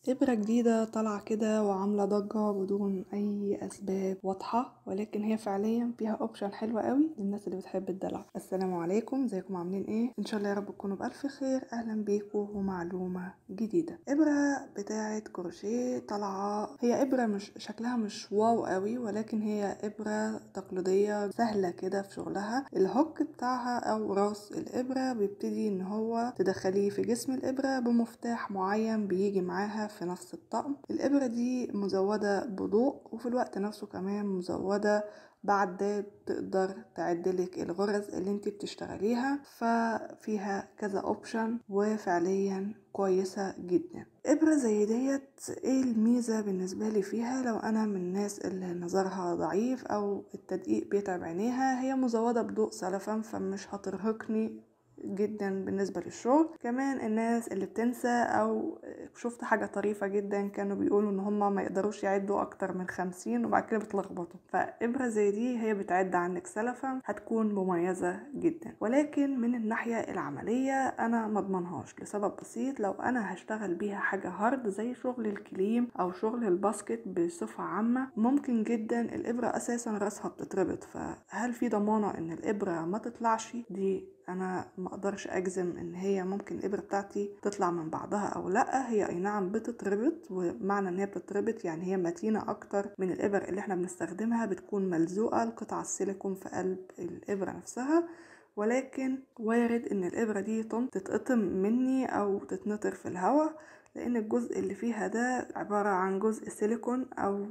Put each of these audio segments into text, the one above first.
إبرة جديدة طالعة كده وعاملة ضجة بدون أي أسباب واضحة ولكن هي فعليا فيها أوبشن حلوة قوي للناس اللي بتحب الدلع السلام عليكم ازيكم عاملين ايه إن شاء الله يا رب تكونوا بألف خير أهلا بيكم ومعلومة جديدة إبرة بتاعة كروشيه طالعة هي إبرة مش شكلها مش واو قوي ولكن هي إبرة تقليدية سهلة كده في شغلها الهوك بتاعها أو راس الإبرة بيبتدي إن هو تدخليه في جسم الإبرة بمفتاح معين بيجي معاها في نفس الطقم الإبرة دي مزودة بضوء وفي الوقت نفسه كمان مزودة بعداد تقدر تعدلك الغرز اللي انت بتشتغليها ففيها كذا اوبشن وفعليا كويسة جدا إبرة زي ديت ايه الميزة بالنسبة لي فيها لو أنا من الناس اللي نظرها ضعيف أو التدقيق بيتعب عينيها هي مزودة بضوء سلفا فمش هترهقني جدا بالنسبة للشغل كمان الناس اللي بتنسى او شفت حاجة طريفة جدا كانوا بيقولوا ان هما ما يقدروش يعدوا اكتر من خمسين وبعد كده بتلخبطوا فابرة زي دي هي بتعد عنك سلفا هتكون مميزة جدا ولكن من الناحية العملية انا مضمنهاش لسبب بسيط لو انا هشتغل بيها حاجة هارد زي شغل الكليم او شغل الباسكت بصفة عامة ممكن جدا الابرة اساسا راسها بتتربط فهل في ضمانة ان الابرة ما تطلعش دي انا ما اقدرش اجزم ان هي ممكن الابره بتاعتي تطلع من بعضها او لا هي اي نعم بتتربط ومعنى ان هي بتتربط يعني هي متينه اكتر من الابر اللي احنا بنستخدمها بتكون ملزوقه القطع السيليكون في قلب الابره نفسها ولكن وارد ان الابره دي تتقطم مني او تتنطر في الهواء لان الجزء اللي فيها ده عباره عن جزء سيليكون او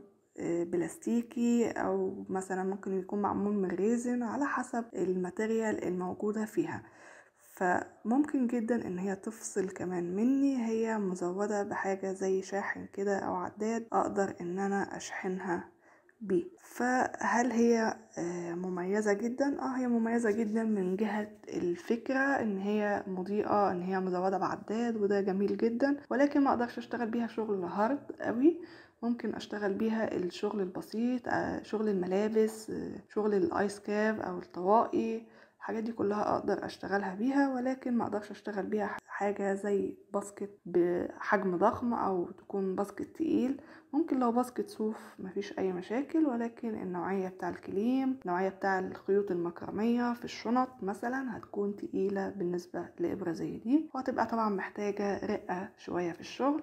بلاستيكي او مثلا ممكن يكون معمول من ريزن على حسب الماتيريال الموجودة فيها فممكن جدا ان هي تفصل كمان مني هي مزودة بحاجة زي شاحن كده او عداد اقدر ان انا اشحنها بيه فهل هي مميزة جدا اه هي مميزة جدا من جهة الفكرة ان هي مضيئة ان هي مزودة بعداد وده جميل جدا ولكن ما اقدرش اشتغل بيها شغل هارد قوي ممكن اشتغل بيها الشغل البسيط شغل الملابس شغل الايس كاب او الطواقي الحاجات دي كلها اقدر اشتغلها بيها ولكن ما اقدرش اشتغل بيها حاجة زي باسكت بحجم ضخم او تكون باسكت تقيل ممكن لو باسكت صوف مفيش اي مشاكل ولكن النوعية بتاع الكليم النوعية بتاع الخيوط المكرمية في الشنط مثلا هتكون تقيلة بالنسبة لإبرة زي دي وهتبقى طبعا محتاجة رقة شوية في الشغل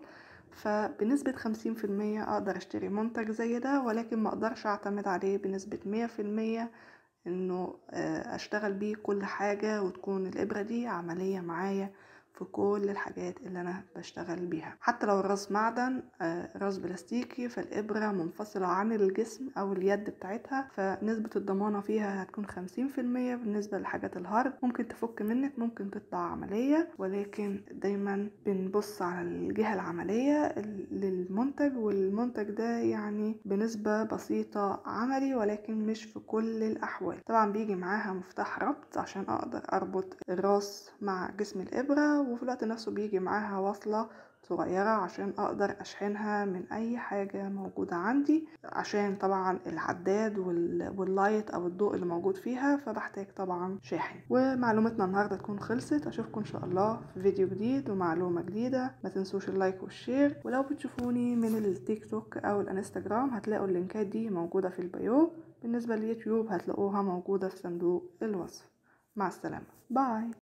فبنسبة خمسين في المية أقدر أشتري منتج زي ده ولكن ما أقدرش أعتمد عليه بنسبة مية في المية إنه أشتغل بيه كل حاجة وتكون الإبرة دي عملية معايا في كل الحاجات اللي أنا بشتغل بيها حتى لو الراس معدن راس بلاستيكي فالإبرة منفصلة عن الجسم أو اليد بتاعتها فنسبة الضمانة فيها هتكون خمسين في المية بالنسبة للحاجات الهارد ممكن تفك منك ممكن تطلع عملية ولكن دايما بنبص على الجهة العملية للمنتج والمنتج ده يعني بنسبة بسيطة عملي ولكن مش في كل الأحوال طبعا بيجي معاها مفتاح ربط عشان أقدر أربط الراس مع جسم الإبرة وفي الوقت نفسه بيجي معاها وصلة صغيرة عشان أقدر أشحنها من أي حاجة موجودة عندي عشان طبعا العداد واللايت أو الضوء اللي موجود فيها فبحتاج طبعا شاحن ومعلومتنا النهاردة تكون خلصت أشوفكم إن شاء الله في فيديو جديد ومعلومة جديدة ما تنسوش اللايك والشير ولو بتشوفوني من التيك توك أو الانستجرام هتلاقوا اللينكات دي موجودة في البيو بالنسبة لليوتيوب هتلاقوها موجودة في صندوق الوصف مع السلامة باي